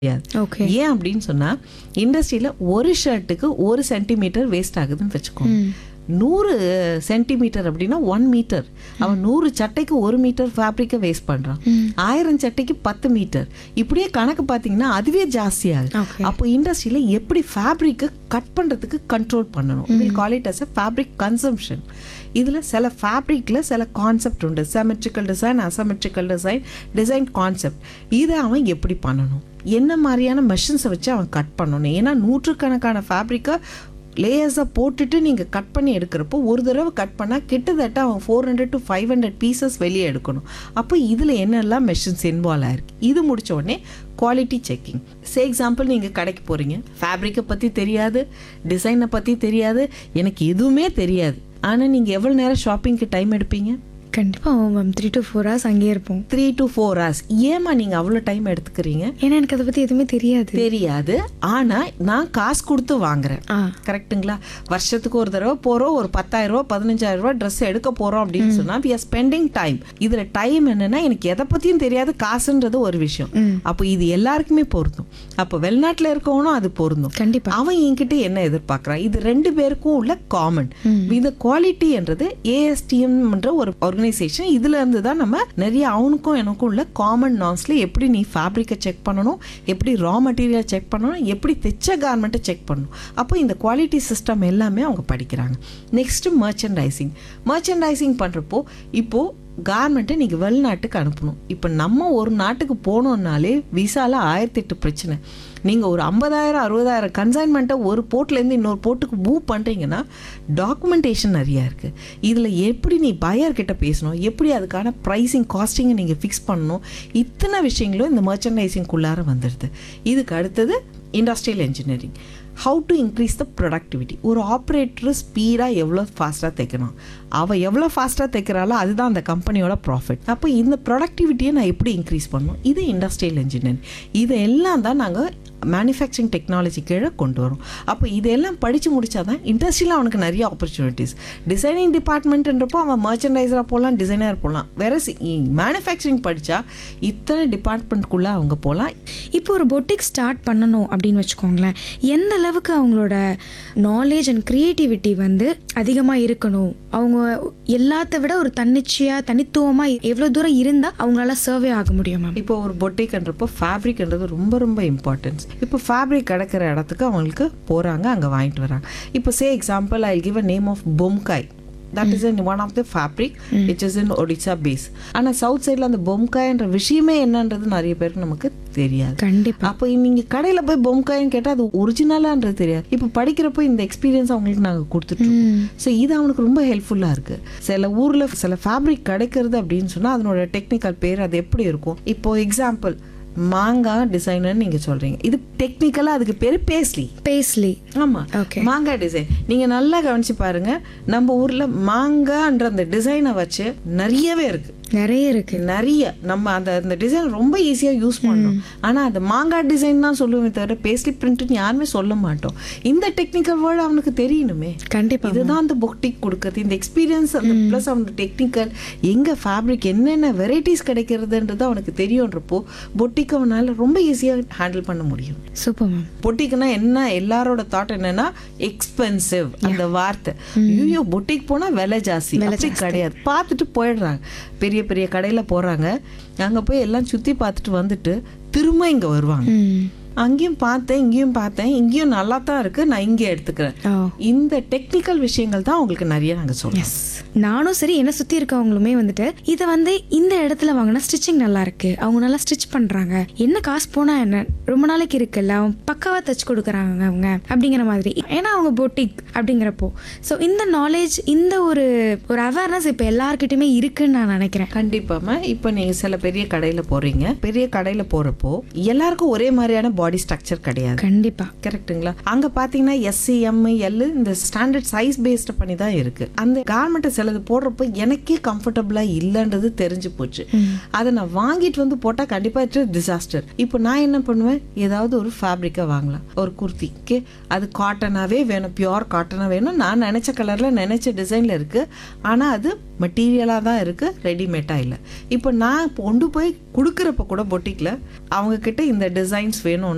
முடியாது ஓகே ஏன் அப்படின்னு சொன்னா இண்டஸ்ட்ரியில ஒரு ஷர்ட்டுக்கு ஒரு சென்டிமீட்டர் வேஸ்ட் ஆகுதுன்னு வச்சுக்கோங்க நூறு சென்டிமீட்டர் அப்படின்னா ஒன் மீட்டர் அவன் நூறு சட்டைக்கு ஒரு மீட்டர் ஃபேப்ரிக்கை வேஸ்ட் பண்றான் ஆயிரம் சட்டைக்கு பத்து மீட்டர் இப்படியே கணக்கு பார்த்தீங்கன்னா அதுவே ஜாஸ்தியாகுது Okay. அப்போ இண்டஸ்ட்ரியில எப்படி ஃபேப்ரிக்கை கட் பண்றதுக்கு கண்ட்ரோல் பண்ணணும் will call it as a fabric consumption இதுல சில ஃபேப்ரிக்ல சில கான்செப்ட் உண்டு symmetrical design asymmetrical design design concept இதை அவன் எப்படி பண்ணணும் என்ன மாதிரியான மெஷின்ஸை வச்சு அவன் கட் பண்ணணும் ஏன்னா நூற்றுக்கணக்கான ஃபேப்ரிக்கை லேயர்ஸை போட்டுட்டு நீங்கள் கட் பண்ணி எடுக்கிறப்போ ஒரு தடவை கட் பண்ணால் கிட்டத்தட்ட அவன் four hundred to five hundred pieces வெளியே எடுக்கணும் அப்போ இதில் என்னெல்லாம் மெஷின்ஸ் இன்வால்வ் ஆயிருக்கு இது முடிச்ச உடனே குவாலிட்டி செக்கிங் சே எக்ஸாம்பிள் நீங்கள் கடைக்கு போகிறீங்க ஃபேப்ரிக்கை பற்றி தெரியாது டிசைனை பற்றி தெரியாது எனக்கு எதுவுமே தெரியாது ஆனால் நீங்கள் எவ்வளோ நேரம் ஷாப்பிங்க்கு டைம் எடுப்பீங்க கண்டிப்பா ஆகும் ma'am three to four hours அங்கேயே இருப்போம் த்ரீ டு ஃபோர் ஹவர்ஸ் ஏமா நீங்கள் அவ்வளோ டைம் எடுத்துக்கிறீங்க ஏன்னா எனக்கு அதை பத்தி எதுவுமே தெரியாது தெரியாது ஆனால் நான் காசு கொடுத்து வாங்குறேன் ஆ கரெக்ட்டுங்களா வருஷத்துக்கு ஒரு தடவை போகிறோம் ஒரு பத்தாயிரம் ரூபா பதினஞ்சாயிரம் ரூபா ட்ரெஸ் எடுக்க போகிறோம் அப்படின்னு சொன்னால் வி ஆர் ஸ்பெண்டிங் டைம் இதில் டைம் என்னன்னா எனக்கு எதை பற்றியும் தெரியாது காசுன்றது ஒரு விஷயம் ம். அப்போ இது எல்லாருக்குமே பொருந்தும் அப்போ வெளிநாட்டில் இருக்கவனும் அது பொருந்தும் கண்டிப்பா அவன் என்கிட்ட என்ன எதிர்பார்க்கறான் இது ரெண்டு பேருக்கும் உள்ள காமன் இந்த குவாலிட்டி என்றது ஏஎஸ்டிஎம் என்ற ஒரு ஆர்கனைசேஷன் இதுல இருந்து தான் நம்ம நிறைய அவனுக்கும் எனக்கும் உள்ள காமன் நார்ம்ஸ்ல எப்படி நீ ஃபேப்ரிக்கை செக் பண்ணணும் எப்படி ரா மெட்டீரியல் செக் பண்ணணும் எப்படி தைச்ச கார்மெண்ட்டை செக் பண்ணணும் அப்போ இந்த குவாலிட்டி சிஸ்டம் எல்லாமே அவங்க படிக்கிறாங்க நெக்ஸ்ட் மர்ச்சன்டைசிங் மர்ச்சன்டைசிங் பண்றப்போ இப்போ கார்மெண்ட்டை நீங்கள் வெளிநாட்டுக்கு அனுப்பணும் இப்போ நம்ம ஒரு நாட்டுக்கு போனோம்னாலே விசால ஆயிரத்தி எட்டு பிரச்சனை நீங்கள் ஒரு ஐம்பதாயிரம் அறுபதாயிரம் கன்சைன்மெண்ட்டை ஒரு போர்ட்லேருந்து இன்னொரு போர்ட்டுக்கு மூவ் பண்ணுறீங்கன்னா டாக்குமெண்டேஷன் நிறையா இருக்குது இதில் எப்படி நீ பையர்கிட்ட பேசணும் எப்படி அதுக்கான ப்ரைஸிங் காஸ்டிங்கை நீங்கள் ஃபிக்ஸ் பண்ணணும் இத்தனை விஷயங்களும் இந்த மர்ச்சன்டைசிங்குள்ளார வந்துடுது இதுக்கு அடுத்தது industrial engineering how to increase the productivity ஒரு ஆப்ரேட்டர் ஸ்பீடாக எவ்வளோ ஃபாஸ்ட்டாக தைக்கணும் அவள் எவ்வளோ ஃபாஸ்ட்டாக தைக்கிறாளோ அதுதான் அந்த கம்பெனியோட ப்ராஃபிட் அப்போ இந்த ப்ரொடக்டிவிட்டியை நான் எப்படி இன்க்ரீஸ் பண்ணணும் இது இண்டஸ்ட்ரியல் இன்ஜினியரிங் இது எல்லாம் தான் நாங்கள் மேனுஃபேக்சரிங் டெக்னாலஜி கீழே கொண்டு வரோம் அப்போ இதெல்லாம் படித்து முடிச்சா தான் இண்டஸ்ட்ரியில் அவனுக்கு நிறைய ஆப்பர்ச்சுனிட்டிஸ் டிசைனிங் டிபார்ட்மெண்ட்ன்றப்போ அவன் மர்ச்சன்டைசராக போகலாம் டிசைனர் போகலாம் வேற மேனுஃபேக்சரிங் படித்தா இத்தனை டிபார்ட்மெண்ட்குள்ளே அவங்க போகலாம் இப்போ ஒரு பொட்டிக் ஸ்டார்ட் பண்ணணும் அப்படின்னு வச்சுக்கோங்களேன் எந்த அளவுக்கு அவங்களோட நாலேஜ் அண்ட் க்ரியேட்டிவிட்டி வந்து அதிகமாக இருக்கணும் அவங்க எல்லாத்த விட ஒரு தன்னிச்சையாக தனித்துவமாக எவ்வளோ தூரம் இருந்தால் அவங்களால சர்வே ஆக முடியும் மேம் இப்போ ஒரு பொட்டிக்ன்றப்போ ஃபேப்ரிக்ன்றது ரொம்ப ரொம்ப இம்பார்ட்டன்ஸ் இப்போ ஃபேப்ரிக் கிடக்கிற இடத்துக்கு அவங்களுக்கு போகிறாங்க அங்கே வாங்கிட்டு வராங்க இப்போ say example I give a name of Bomkai that is one of the fabric which is in Odisha base ஆனால் சவுத் சைடில் அந்த பொம்காய்ன்ற விஷயமே என்னன்றது நிறைய பேருக்கு நமக்கு தெரியாது கண்டிப்பாக அப்போ நீங்க கடையில போய் பொம்காயின்னு கேட்டா அது ஒரிஜினலான்றது தெரியாது இப்போ படிக்கிறப்போ இந்த எக்ஸ்பீரியன்ஸ் அவங்களுக்கு நாங்க கொடுத்துட்டு ஸோ இது அவனுக்கு ரொம்ப ஹெல்ப்ஃபுல்லா இருக்கு சில ஊர்ல சில ஃபேப்ரிக் கிடைக்கிறது அப்படின்னு சொன்னா அதனோட டெக்னிக்கல் பேர் அது எப்படி இருக்கும் இப்போ எக்ஸாம்பிள் மாங்காய் டிசைனர்னு நீங்க சொல்றீங்க இது டெக்னிக்கலா அதுக்கு பேரு பேஸ்லி பேஸ்லி ஆமா Okay. மாங்காய் டிசைன் நீங்க நல்லா கவனிச்சு பாருங்க நம்ம ஊர்ல மாங்கான்ற அந்த டிசைனை வச்சு நிறையவே இருக்கு நிறைய இருக்கு நிறைய நம்ம அந்த அந்த டிசைன் ரொம்ப ஈஸியாக யூஸ் பண்ணோம் ஆனால் அந்த மாங்காய் டிசைன் தான் சொல்லுவேன் தவிர பேஸ்லி பிரிண்ட்னு யாருமே சொல்ல மாட்டோம் இந்த டெக்னிக்கல் வேர்டு அவனுக்கு தெரியணுமே கண்டிப்பாக இதுதான் அந்த பொட்டிக் கொடுக்குறது இந்த எக்ஸ்பீரியன்ஸ் அந்த ப்ளஸ் அவனுக்கு டெக்னிக்கல் எங்கே ஃபேப்ரிக் என்னென்ன வெரைட்டிஸ் கிடைக்கிறதுன்றது அவனுக்கு தெரியுன்றப்போ பொட்டிக் அவனால் ரொம்ப ஈஸியாக ஹேண்டில் பண்ண முடியும் சூப்பர் மேம் பொட்டிக்னா என்ன எல்லாரோட தாட் என்னன்னா எக்ஸ்பென்சிவ் அந்த வார்த்தை ஐயோ பொட்டிக் போனா விலை ஜாஸ்தி அப்படி கிடையாது பார்த்துட்டு போயிடுறாங்க பெரிய பெரிய கடையில போறாங்க அங்க போய் எல்லாம் சுத்தி பார்த்துட்டு வந்துட்டு திரும்ப இங்க வருவாங்க ம் அங்கேயும் பார்த்தேன் இங்கேயும் பார்த்தேன் இங்கேயும் நல்லா தான் இருக்கு நான் இங்கே எடுத்துக்கிறேன் ஓ இந்த டெக்னிக்கல் விஷயங்கள் தான் உங்களுக்கு நிறைய நாங்க சொல்றோம் எஸ் நானும் சரி என்னை சுற்றி இருக்கவங்களுமே வந்துட்டு இதை வந்து இந்த இடத்துல வாங்கினா ஸ்டிச்சிங் நல்லா இருக்கு அவங்க நல்லா ஸ்டிச் பண்ணுறாங்க என்ன காசு போனா என்ன ரொம்ப நாளைக்கு இருக்குல்ல அவங்க பக்காவாக தச்சு கொடுக்குறாங்க அவங்க அப்படிங்கிற மாதிரி ஏன்னா அவங்க பொட்டிக் அப்படிங்கிறப்போ ஸோ இந்த நாலேஜ் இந்த ஒரு ஒரு அவேர்னஸ் இப்போ எல்லாருக்கிட்டையுமே இருக்குன்னு நான் நினைக்கிறேன் கண்டிப்பாம இப்போ நீங்க சில பெரிய கடையில போறீங்க பெரிய கடையில போறப்போ எல்லாருக்கும் ஒரே மாதிரியான பாடி ஸ்ட்ரக்சர் கிடையாது கண்டிப்பாக கரெக்ட்டுங்களா அங்க பாத்தீங்கன்னா எஸ்சி எம் எல் இந்த ஸ்டாண்டர்ட் சைஸ் பேஸ்ட் பண்ணி தான் இருக்கு அந்த கார்மெண்ட்டை சிலது போடுறப்போ எனக்கே கம்ஃபர்டபுளா இல்லைன்றது தெரிஞ்சு போச்சு அதை நான் வாங்கிட்டு வந்து போட்டா கண்டிப்பா இட்ஸ் டிசாஸ்டர் இப்போ நான் என்ன பண்ணுவேன் ஏதாவது ஒரு ஃபேப்ரிக்கை வாங்கலாம் ஒரு குர்த்தி ஓகே அது காட்டனாவே வேணும் பியோர் காட்டனா வேணும் நான் நினைச்ச கலர்ல நினைச்ச டிசைன்ல இருக்கு ஆனா அது மெட்டீரியலாக தான் இருக்கு ரெடிமேடாக இல்லை இப்போ நான் கொண்டு போய் கொடுக்குறப்ப கூட பொட்டிக்கில் அவங்க கிட்ட இந்த டிசைன்ஸ் வேணும்னா